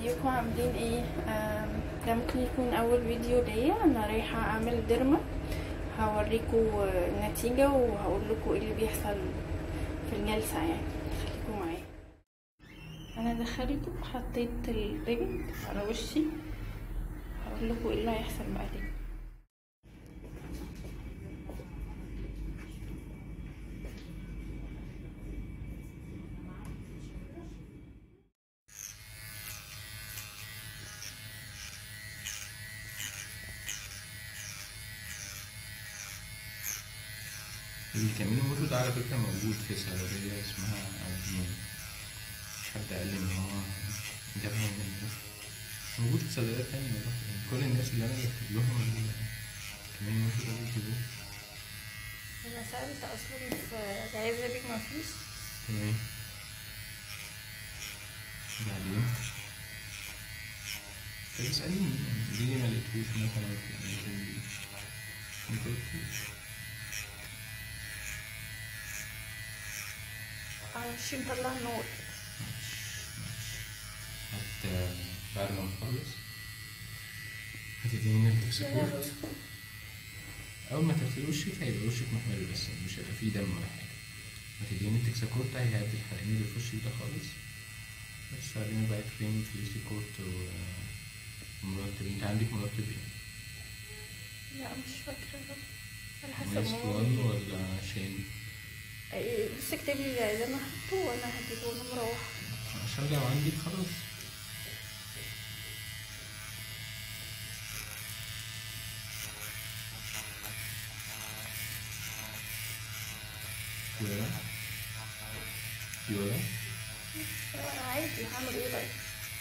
ازيكم عاملين ايه آم، ده ممكن يكون اول فيديو ليا انا رايحه اعمل ديرما هوريكم النتيجه وهقول لكم ايه اللي بيحصل في الجلسه يعني خليكم معايا انا دخلت حطيت الريبن على وشي هقول لكم ايه اللي هيحصل بعدين الفيتامين الموجود ده على فكرة موجود في صيدلية اسمها عابدين مش حد قال لي إن هو جابها من ال- موجود في صيدليات تانية والله يعني كل الناس اللي أنا بكتب لهم الفيتامين الموجود ده بيجيبوه انا سالت اصلا في العيادة بيك مفيش تمام بعدين طب اسأليني يعني ليه ما لقيتوش مثلا في الأماكن دي ما قلتليش معرفش مطلع النور حتى بعد ما نخلص هتديني الهكسكور أول ما تغسلي وشك هيبقى وشك محمر بس مش هيبقى فيه دم ولا حاجة هتديني التكساكور ده هيهدي الحرقان اللي في وشك ده خالص بس بعدين بقى كريم فيسي كورت و ومرطب انت عندك مرطب ايه؟ لا مش فاكره على حسب مايست ماما وان ولا شين؟ إيه، بس اكتب لي العيادة انا هحطه وانا هجيبه وانا مروحه عشان لو عندك خلاص في ولا؟ في ولا؟ عادي هعمل ايه طيب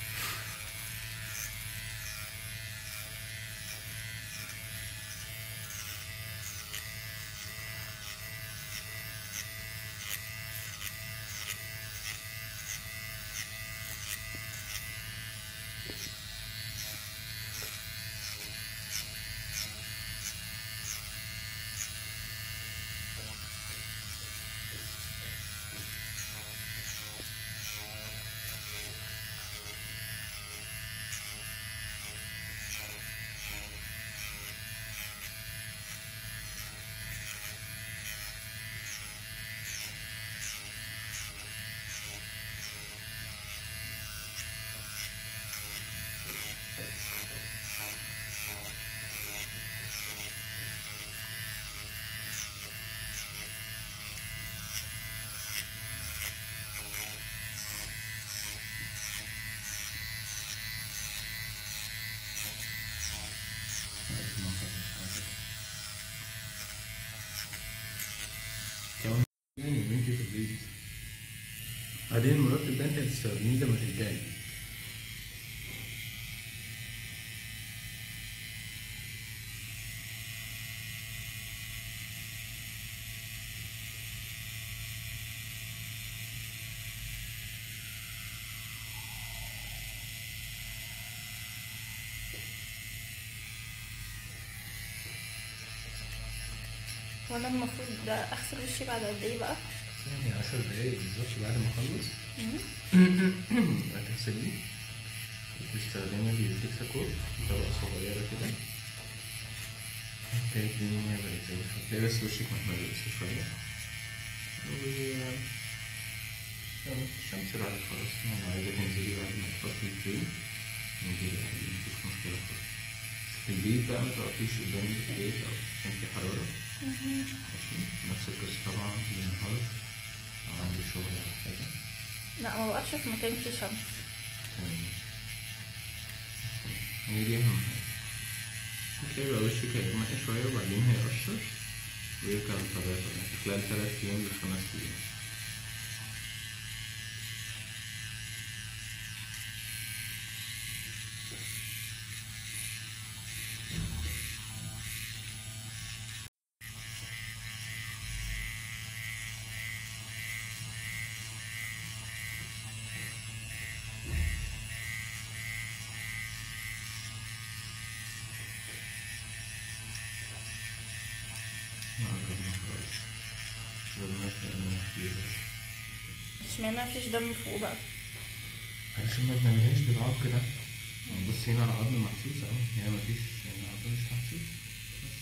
كمان يعني بنتي في البيت بعدين المرتب ده انت هتستخدميه لما ترجعي وانا المفروض ده اغسل وشي بعد قد ايه بقى يعني عشر دقايق بالظبط بعد ما اخلص هتغسليه وتستخدمي التكساكور طبقة صغيرة كده هتلاقي الدنيا بقت زي الفل هتلاقي بس وشك محمر بس شوية و يلا، الشمس راحت خلاص يعني عايزة تنزلي بعد ما تحطي الكريم انزلي عادي مفيش مشكلة خالص في البيت بقى ما تقفيش قدام البيت أو عشان في حرارة ماشي نفس القصة طبعا في النهار لو عندي شغل أو حاجة لا ما بقفش في مكان فيه شمس تمام هي دي أهم حاجة هتلاقي بقى وشك هيغمق شوية وبعدين هيقشر ويرجع لطبيعته يعني في خلال تلات أيام لخمس أيام ما عجبني خالص ظلمت لأنها كبيرة اشمعنى مفيش دم فوق بقى عشان عشان ما بنعملهاش بالعمق ده بص هنا العظم محسوس اهو هنا مفيش يعني العظم مش محسوس بس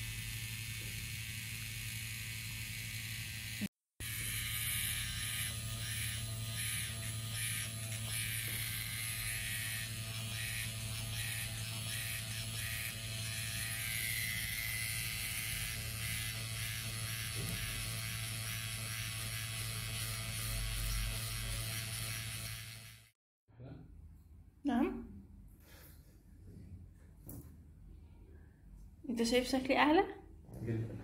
نعم انت شايف شكلي اعلى جدا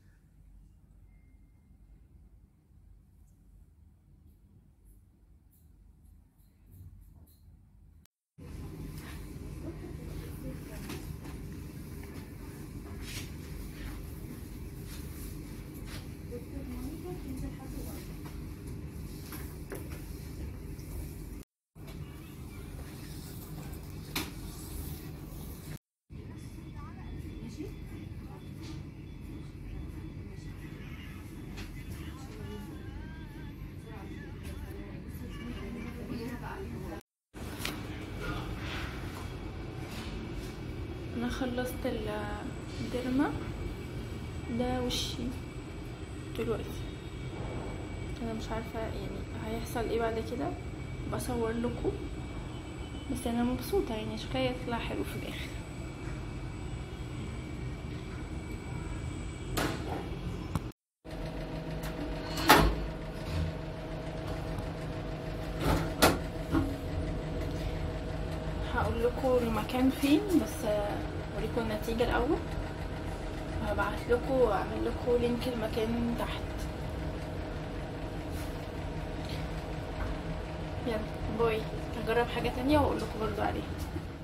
انا خلصت الدرمة ده وشي دلوقتي انا مش عارفة يعني هيحصل ايه بعد كده بصور لكم بس انا مبسوطة يعني شكلي يطلع حلو في الاخر هقول لكم المكان فين بس اوريكم النتيجة الاول هبعت لكم واعمل لكم لينك المكان تحت يلا باي هجرب حاجة تانية واقول لكم برضو عليها